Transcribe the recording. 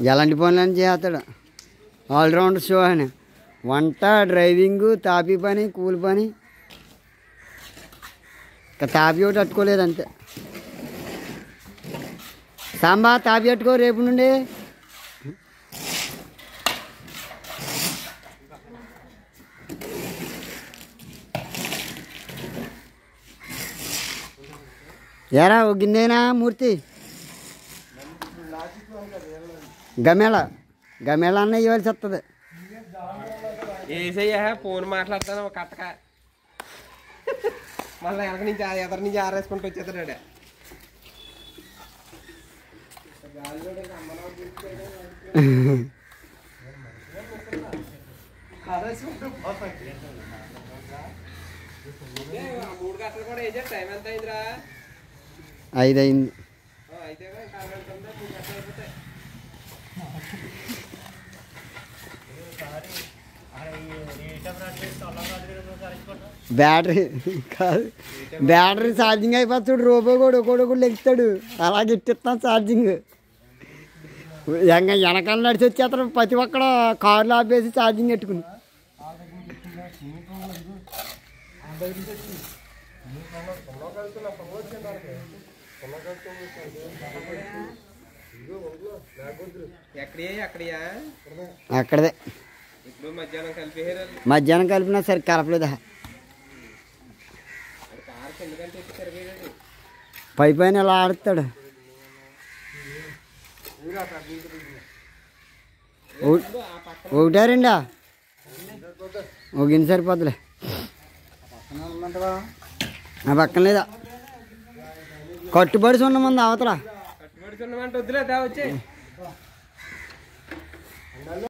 ఎలాంటి పనులని చేస్తాడు ఆల్రౌండ్ షో అని వంట డ్రైవింగ్ తాపీ పని కూలి పని ఇంకా తాపీ ఒకటి అట్టుకోలేదు అంతే సాంబా తాపీ అట్టుకో రేపు నుండి ఎరా ఓ గిన్నెనా మూర్తి గమేళ గమేళ అన్న ఇవ్వాల్సి వస్తుంది ఏసయ్యా ఫోన్ మాట్లాడతాను కట్టక మళ్ళీ వెనక నుంచి ఆ ఎదరి నుంచి ఆరేసుకుంటూ వచ్చేస్తాడు మూడు గంటలు కూడా వేసే టైం ఎంత అయిందిరా ఐదు అయింది ఆ, అయితే ఇంకా అరగంట ఉందా? మూడు గంటలు అయిపోతాయి బ్యాటరీ కాదు బ్యాటరీ ఛార్జింగ్ అయిపోతాడు రోబో కూడా ఒకడు కూడా లెగుతాడు అలాగే ఇట్టిస్తాం ఛార్జింగ్ ఇంకా వెనకాల నడిచి వచ్చేస్తాడు ప్రతి ఒక్కడ కార్లు ఆపేసి ఛార్జింగ్ పెట్టుకుని ఎక్కడియా ఎక్కడియా అక్కడదే ఇప్పుడు మధ్యాహ్నం కలిపేయారు మధ్యాహ్నం కలిపినా సరే కలపలేదా కారు కిందకంటే ఎక్కి సరిపోయాడు పై పైన ఇలా ఆడుతాడు ఓ- ఒకటా రెండా ఒక గిన్నె సరిపోద్దులే ఆ పక్కన లేదా కట్టుబడి ఉన్న మంది అవతల కట్టుబడి చున్నమంటే వద్దులే దా వచ్చే